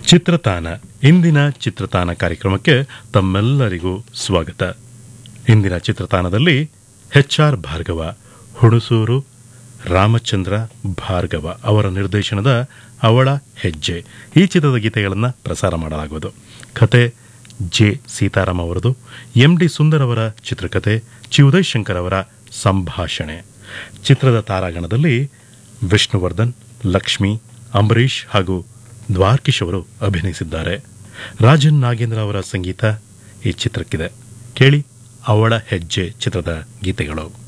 ಚಿತ್ರತಾನ ಇಂದಿನ ಚಿತ್ರತಾನ ಕಾರ್ಯಕ್ರಮಕ್ಕೆ ತಮ್ಮೆಲ್ಲರಿಗೂ ಸ್ವಾಗತ ಇಂದಿನ ಚಿತ್ರತಾನದಲ್ಲಿ ಎಚ್ ಆರ್ ಭಾರ್ಗವ ಹುಣಸೂರು ರಾಮಚಂದ್ರ ಭಾರ್ಗವ ಅವರ ನಿರ್ದೇಶನದ ಅವಳ ಹೆಜ್ಜೆ ಈ ಚಿತ್ರದ ಗೀತೆಗಳನ್ನು ಪ್ರಸಾರ ಮಾಡಲಾಗುವುದು ಕತೆ ಜೆ ಸೀತಾರಾಮ್ ಅವರದು ಎಂ ಡಿ ಸುಂದರ್ ಅವರ ಚಿತ್ರಕಥೆ ಚಿ ಉದಯ್ ಶಂಕರ್ ಅವರ ಸಂಭಾಷಣೆ ಚಿತ್ರದ ತಾರಾಗಣದಲ್ಲಿ ವಿಷ್ಣುವರ್ಧನ್ ಲಕ್ಷ್ಮಿ ಅಂಬರೀಷ್ ಹಾಗೂ ದ್ವಾರ್ಕಿಶ್ ಅವರು ಅಭಿನಯಿಸಿದ್ದಾರೆ ರಾಜನ್ ನಾಗೇಂದ್ರ ಅವರ ಸಂಗೀತ ಈ ಚಿತ್ರಕ್ಕಿದೆ ಕೇಳಿ ಅವಳ ಹೆಜ್ಜೆ ಚಿತ್ರದ ಗೀತೆಗಳು